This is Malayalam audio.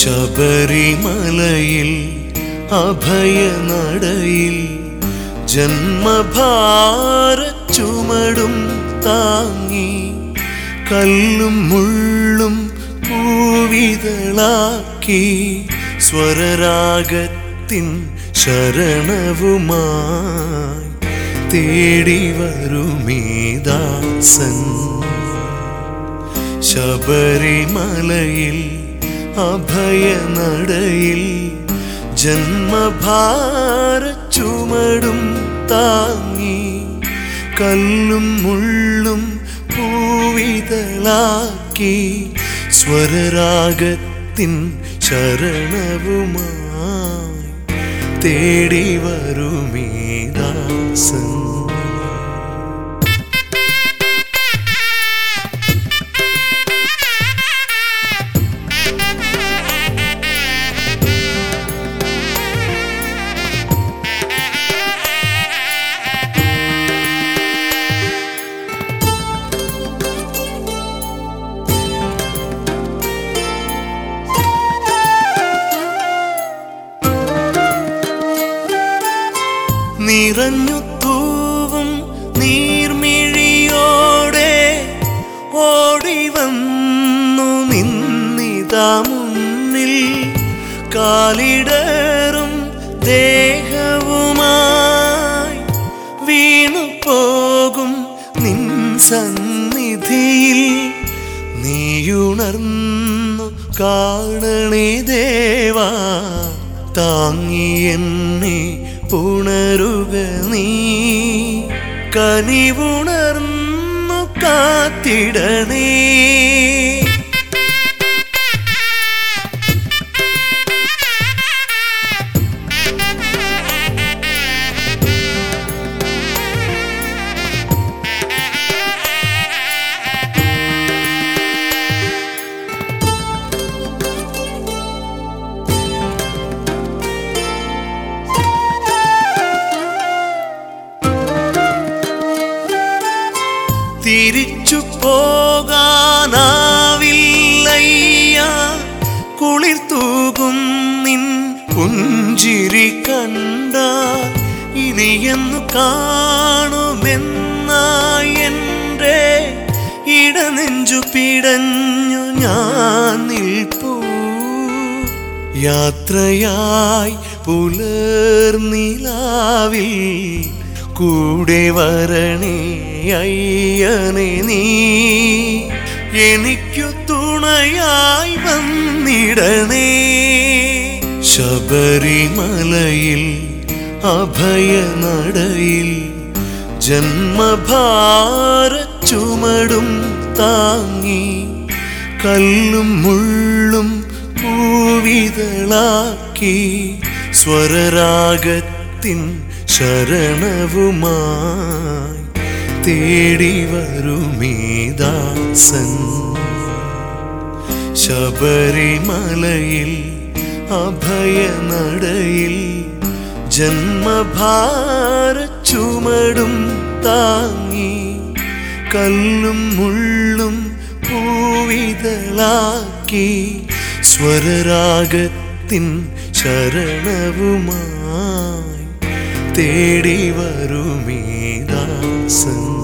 ശബരിമലയിൽ അഭയനടയിൽ ജന്മഭാര ചുമടും താങ്ങി കല്ലും മുള്ളും പൂവിതളാക്കി സ്വരരാഗത്തിൻ ശരണവുമായി തേടി വരുമീദാസൻ ശബരിമലയിൽ അഭയനടയിൽ ജന്മഭാര ചുമടും താങ്ങി കല്ലും മുള്ളും പൂവിതളാക്കി സ്വരരാഗത്തിൻ ശരണവുമായി തേടി വരുമീദാസൻ നിറഞ്ഞു തൂവും നീർമിഴിയോടെ ഓടി വന്നു നിന്നിതാ മുന്നിൽ കാലിടറും ദേഹവുമായി വീണു പോകും നിൻ സന്നിധിയിൽ നീയുണർന്നു കാണണേ ദേവാ താങ്ങി എന്നെ പുണരുക നീ കനിവുണർന്നു കാത്തിടണേ തിരിച്ചു പോകാനാവില്ലയ്യ കുളിർ തൂകും നിൻ പുഞ്ചിരി കണ്ട ഇനിയെന്നു കാണുമെന്നായി എൻ്റെ ഇടനെഞ്ചു പിടഞ്ഞു ഞാൻ നിൽപ്പൂ യാത്രയായി പുലർനിലാവിൽ കൂടെ വരണേ അയ്യനെ നീ എനിക്കു തുണയായി വന്നിടണേ ശബരിമലയിൽ അഭയനടയിൽ ജന്മഭാര ചുമടും താങ്ങി കല്ലും മുള്ളും പൂവിതളാക്കി സ്വരരാഗത്തിൻ ശരണവുമായി തേടി വരുമീദാസൻ ശബരിമലയിൽ അഭയനടയിൽ ജന്മഭാര ചുമടും താങ്ങി കല്ലും മുള്ളും പൂവിതളാക്കി സ്വരരാഗത്തിൻ ശരണവുമായി തേടി വരുമീദാസൻ